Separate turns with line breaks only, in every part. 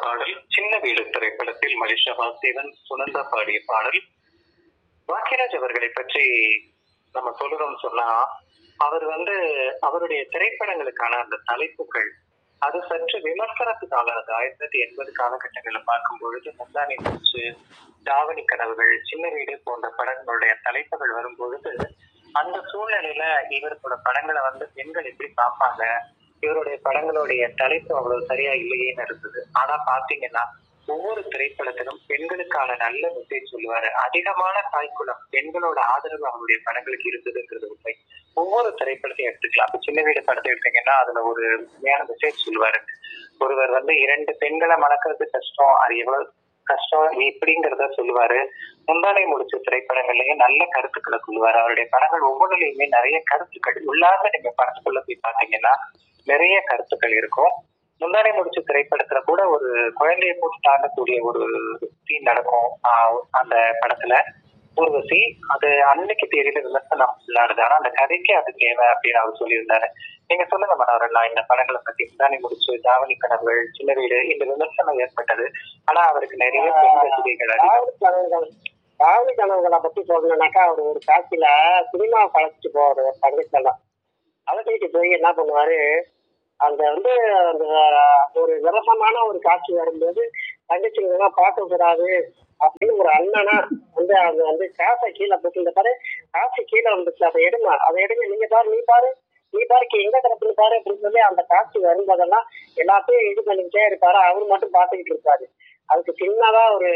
பாடல் சின்ன வீடு திரைப்படத்தில் மலிஷா வாசேவன் சுனந்தா பாடிய பாடல் பாக்கியராஜ் அவர்களை பற்றி நம்ம சொல்றோம் சொன்னா அவர் வந்து அவருடைய திரைப்படங்களுக்கான அந்த தலைப்புகள் அது சற்று விமர்சனத்துக்காக அது ஆயிரத்தி தொள்ளாயிரத்தி எண்பது காலகட்டங்களில் பார்க்கும் பொழுது முந்தானி முடிச்சு தாவணி கனவுகள் சின்ன வீடு போன்ற படங்களுடைய தலைப்புகள் வரும் பொழுது அந்த சூழ்நிலையில இவரோட படங்களை வந்து பெண்கள் எப்படி பார்ப்பாங்க இவருடைய படங்களுடைய தலைப்பு அவ்வளவு சரியா இல்லையேன்னு இருந்தது ஆனா பாத்தீங்கன்னா ஒவ்வொரு திரைப்படத்திலும் பெண்களுக்கான நல்ல மெசேஜ் சொல்லுவாரு அதிகமான தாய்க்குளம் பெண்களோட ஆதரவு அவருடைய படங்களுக்கு இருந்ததுங்கிறது உண்மை ஒவ்வொரு திரைப்படத்தையும் எடுத்துக்கலாம் இப்ப சின்ன வீடு படத்தை எடுத்தீங்கன்னா அதுல ஒரு உண்மையான மெசேஜ் சொல்லுவாரு ஒருவர் வந்து இரண்டு பெண்களை மணக்கிறது கஷ்டம் அது எவ்வளவு கஷ்டம் எப்படிங்கிறத சொல்லுவாரு முந்தானை முடிச்ச திரைப்படங்கள்லயும் நல்ல கருத்துக்களை சொல்லுவாரு அவருடைய படங்கள் ஒவ்வொன்றுலயுமே நிறைய கருத்துக்கள் உள்ளார்ந்து நீங்க படத்துக்குள்ள போய் பாத்தீங்கன்னா நிறைய கருத்துக்கள் இருக்கும் முந்தானை முடிச்ச திரைப்படத்துல கூட ஒரு குழந்தையை போட்டு தாண்டக்கூடிய ஒரு சீன் நடக்கும் ஆஹ் அந்த படத்துல ஊர்வசி அது அன்னைக்கு தேதியில விமர்சனம் இல்லாதது ஆனா அந்த கதைக்கு அது தேவை அப்படின்னு அவர் சொல்லியிருந்தாரு நீங்க சொல்லுங்க மனோரண்ணா இந்த படங்களை பத்தி முந்தானை முடிச்சு தாவணி கனவுகள் சின்ன வீடு இந்த விமர்சனம் ஏற்பட்டது ஆனா அவருக்கு நிறைய பெண் ரசிகைகள் அதிகம்
காவல் கனவுகள் காவல் கனவுகளை பத்தி சொல்லணும்னாக்கா அவர் ஒரு காட்சியில சினிமா கலைச்சிட்டு போவாரு ஒரு தங்கச்செல்லாம் அழைச்சிட்டு போய் என்ன பண்ணுவாரு அந்த வந்து அந்த ஒரு விரசமான ஒரு காட்சி வரும்போது தங்கச்சிங்க பார்க்க கூடாது அப்படின்னு ஒரு அண்ணனா வந்து அவங்க வந்து காசை கீழே போட்டு இந்த பாரு காசு கீழே வந்துச்சு அதை எடுங்க அதை எடுங்க நீங்க பாரு நீ பாரு நீ பாரு எங்க கிடப்புன்னு பாரு அப்படின்னு சொல்லி அந்த காட்சி வரும்போதெல்லாம் எல்லாத்தையும் இது பண்ணிக்கிட்டே இருப்பாரு அவர் மட்டும் பார்த்துக்கிட்டு இருப்பாரு அதுக்கு சின்னதா ஒரு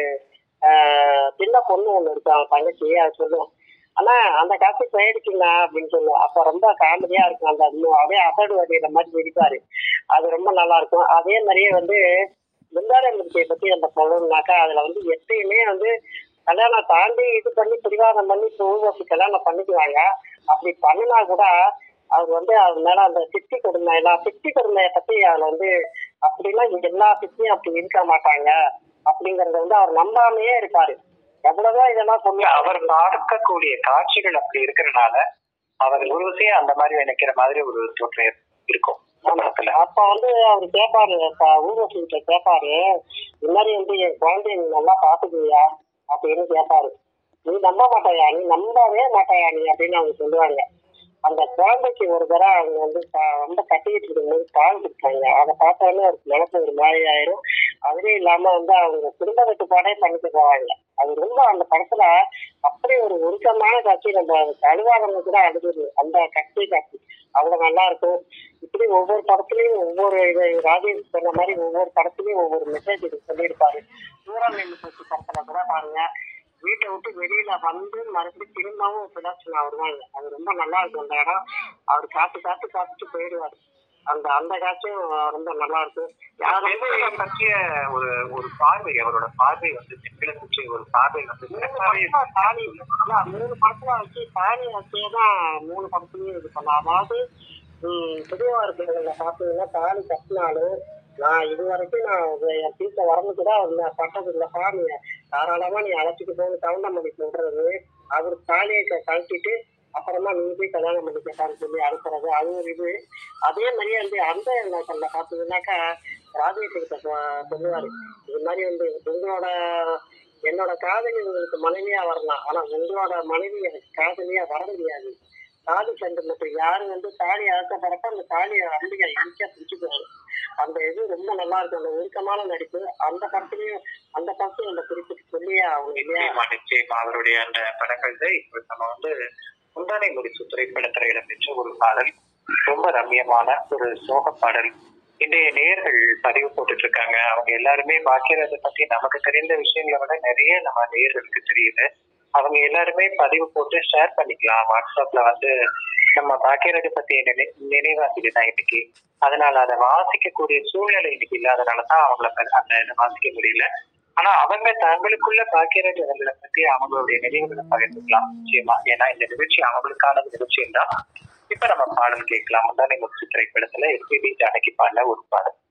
ஆஹ், சின்ன பொண்ணு ஒண்ணு இருக்கு அவன் தங்கச்சி அது சொல்லுவோம் ஆனா அந்த காசு போயிடுச்சுங்க அப்படின்னு சொல்லுவோம் அப்ப ரொம்ப காமெடியா இருக்கும் அந்த இன்னும் அப்படியே அசடு வடிகிற மாதிரி இருப்பாரு அது ரொம்ப நல்லா இருக்கும் அதே மாதிரியே வந்து முந்தாரை முருகையை பத்தி நம்ம சொல்லணும்னாக்கா அதுல வந்து எப்பயுமே வந்து கல்யாணம் தாண்டி இது பண்ணி பிடிவாதம் பண்ணி பூவசி கல்யாணம் பண்ணிக்குவாங்க அப்படி பண்ணினா கூட அவர் வந்து அவர் மேல அந்த சித்தி கொடுமை எல்லாம் சித்தி கொடுமையை பத்தி அதுல வந்து அப்படிலாம் இங்க எல்லா சித்தியும் அப்படி இருக்க மாட்டாங்க அப்படிங்கறத வந்து அவர் நம்பாமையே இருப்பாரு எவ்வளவுதான் இதெல்லாம் சொல்லி
அவர் பார்க்கக்கூடிய காட்சிகள் அப்படி இருக்கிறனால அவர் உருவசையே அந்த மாதிரி நினைக்கிற மாதிரி ஒரு தோற்றம் இருக்கும் படத்துல
அப்ப வந்து அவர் கேட்பாரு ஊர்வசி கிட்ட கேட்பாரு இந்த மாதிரி வந்து என் குழந்தைய நீ நல்லா பாத்துக்குவியா அப்படின்னு கேட்பாரு நீ நம்ப மாட்டாயா நீ நம்பவே மாட்டாயா நீ அப்படின்னு அவங்க சொல்லுவாங்க அந்த குழந்தைக்கு ஒரு தடவை அவங்க வந்து பா- ரொம்ப கட்டிக்கிட்டு இருக்கும்போது பால் கொடுத்தாங்க அதை பார்த்தோன்னே ஒரு மனசு ஒரு மாதிரி ஆயிரும் அதுலயும் இல்லாம வந்து அவங்க குடும்ப கட்டுப்பாடே பண்ணிட்டு போவாங்க அது ரொம்ப அந்த படத்துல அப்படி ஒரு உருக்கமான காட்சி நம்ம கழுவாதவங்க கூட அழுகுது அந்த கட்சி காட்சி அவ்வளவு நல்லா இருக்கும் இப்படி ஒவ்வொரு படத்துலயும் ஒவ்வொரு இது ராஜேஷ் சொன்ன மாதிரி ஒவ்வொரு படத்துலயும் ஒவ்வொரு மெசேஜ் சொல்லியிருப்பாரு தூரம் நின்று போச்சு படத்துல கூட பாருங்க வீட்டை விட்டு வெளியில வந்து மறுபடியும் திரும்பவும் பிளாச்சுனா வருவாங்க அது ரொம்ப நல்லா இருக்கும் அந்த இடம் அவர் காத்து காத்து காத்துட்டு போயிடுவாரு அந்த அந்த காட்சியும் ரொம்ப நல்லா இருக்கும் யாரும்
பெண்களை பற்றிய ஒரு ஒரு பார்வை அவரோட பார்வை வந்து பெண்களை பற்றி ஒரு பார்வை வந்து சிறப்பாகவே
மூணு படத்துல தாலி அதான் மூணு படத்துல வச்சு தாலி வச்சே தான் மூணு படத்துலயும் இது பண்ணலாம் அதாவது ஹம், திருவாரூர் கோயில்ல பாத்தீங்கன்னா தாலி கட்டினாலும் நான் இது வரைக்கும் நான் உங்க- என் வீட்டை வரந்து கூட அவங்க பட்டது இல்லப்பா நீ தாராளமா நீ அழைச்சிட்டு போக கவுண்டமணி சொல்றது அவர் தாலியை க- கழட்டிட்டு அப்புறமா நீ போய் கல்யாணம் பண்ணி கேட்டான்னு சொல்லி அனுப்புறது அது ஒரு இது அதே மாதிரியே வந்து அந்த எண்ணத்துல பாத்தீங்கன்னாக்கா ராஜேஷ் சொல்லுவாரு இது மாதிரி வந்து உங்களோட என்னோட காதலி உங்களுக்கு மனைவியா வரலாம் ஆனா உங்களோட மனைவி எனக்கு காதலியா வர முடியாது தாலி சண்டை மட்டும் யாரு வந்து தாலி அறுக்கப்படுறப்ப அந்த தாலியை அம்பிகை ஈஸியா பிடிச்சுக்குவாரு அந்த இது ரொம்ப நல்லா இருக்கும் அந்த உருக்கமான நடிப்பு அந்த படத்துலயும் அந்த படத்தையும் அந்த குறிப்பிட்டு சொல்லியே அவங்க இல்லையா
நிச்சயமா நிச்சயமா அவருடைய அந்த படங்கள்ல இப்ப நம்ம வந்து முந்தானை முடிச்சு திரைப்படத்துல இடம்பெற்ற ஒரு பாடல் ரொம்ப ரம்யமான ஒரு சோக பாடல் இன்றைய நேயர்கள் பதிவு போட்டுட்டு இருக்காங்க அவங்க எல்லாருமே பாக்கியராஜை பத்தி நமக்கு தெரிந்த விஷயங்களை விட நிறைய நம்ம நேயர்களுக்கு தெரியுது அவங்க எல்லாருமே பதிவு போட்டு ஷேர் பண்ணிக்கலாம் வாட்ஸ்அப்ல வந்து நம்ம பாக்கியராஜை பத்தி நினை நினைவாக்குது தான் இன்னைக்கு அதனால அதை வாசிக்கக்கூடிய சூழ்நிலை இன்னைக்கு இல்லாதனாலதான் அவங்கள ப- அந்த இதை வாசிக்க முடியல ஆனா அவங்க தங்களுக்குள்ள பாக்கியராஜ் அவர்களை பத்தி அவங்களுடைய நினைவுகளை பகிர்ந்துக்கலாம் நிச்சயமா ஏன்னா இந்த நிகழ்ச்சி அவங்களுக்கான நிகழ்ச்சியும் தான் இப்ப நம்ம பாடல் கேட்கலாம் முந்தானை முத்து திரைப்படத்துல எஸ்பிபி ஜானகி பாடின ஒரு பாடல்